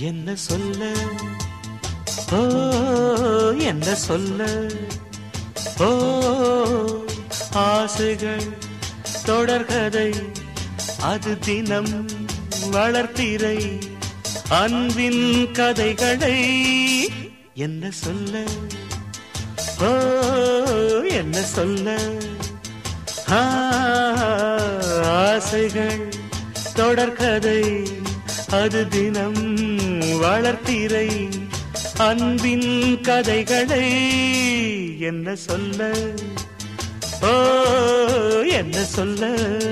என்ன சொல்ல ஓ என்ன சொல்ல ஓ ஆசைகள் தொடர்கதை அது தினம் வளர்த்திரை அன்பின் கதைகளை என்ன சொல்ல ஓ என்ன சொல்ல ஆ, ஆசைகள் தொடர்கதை அது தினம் வளர்த்திரை அன்பின் கதைகளை என்ன சொல்ல ஓ என்ன சொல்ல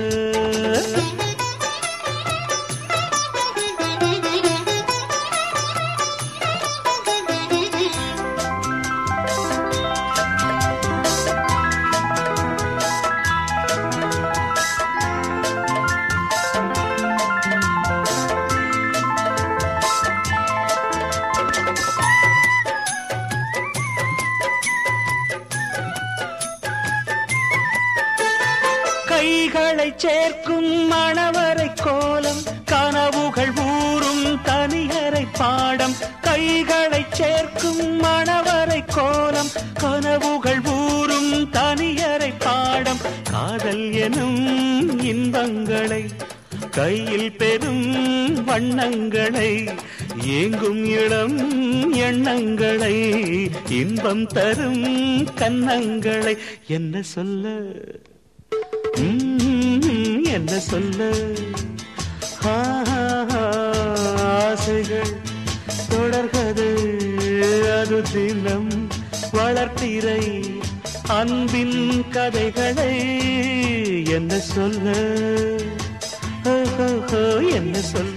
கைகளை சேர்க்கும் மணவரை கோலம் கனவுகள் ஊறும் தனியரை பாடம் கைகளை சேர்க்கும் மணவரை கோலம் கனவுகள் ஊறும் தனியரை பாடம் காதல் எனும் இன்பங்களை கையில் பெரும் வண்ணங்களை ஏங்கும் இளம் எண்ணங்களை இன்பம் தரும் கன்னங்களை என்ன சொல்ல ம்ம், என்ன சொல்ல ஆ, ஆசைகள் தொடர்கது அது தினம் வளர்த்திரை அன்பின் கதைகளை என்ன சொல்ல ஓ, ஓ, ஓ, என்ன சொல்ல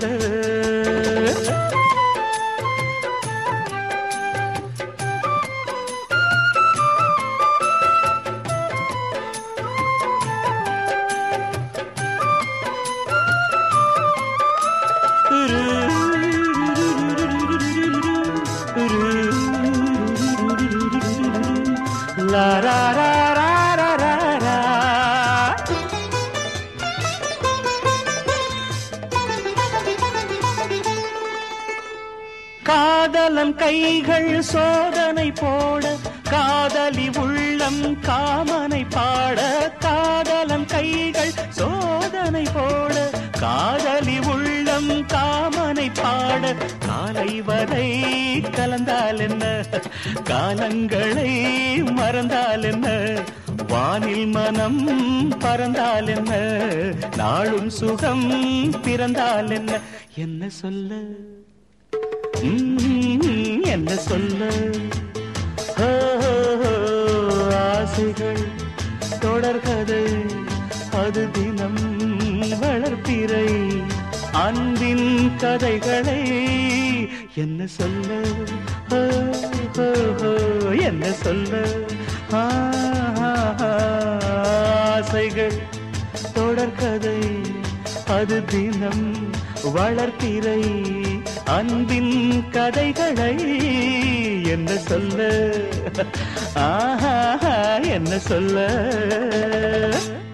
La ra ra ra ra ra ra. காதலன் கைகள் சோதனை போட காதலி உள்ளம் காமனை பாட காதலன் கைகள் சோதனை போட காதலி உள்ளம் காமனை பாட காலை வரை கலந்தால் என்ன காலங்களை மறந்தால் என்ன வானில் மனம் பறந்தால் என்ன நாளும் சுகம் பிறந்தால் என்ன என்ன சொல்ல ம்ம், என்ன சொல்ல ஓ, ஆசைகள் தொடர்கதை அது தினம் வளர்ப்பிறை அன்பின் கதைகளை என்ன சொல்ல ஓ, ஓ, ஓ, என்ன சொல்ல ஆ, ஆசைகள் தொடர்கதை அது தினம் வளர்த்திரை அன்பின் கதைகளை என்ன சொல்ல ஆஹா என்ன சொல்ல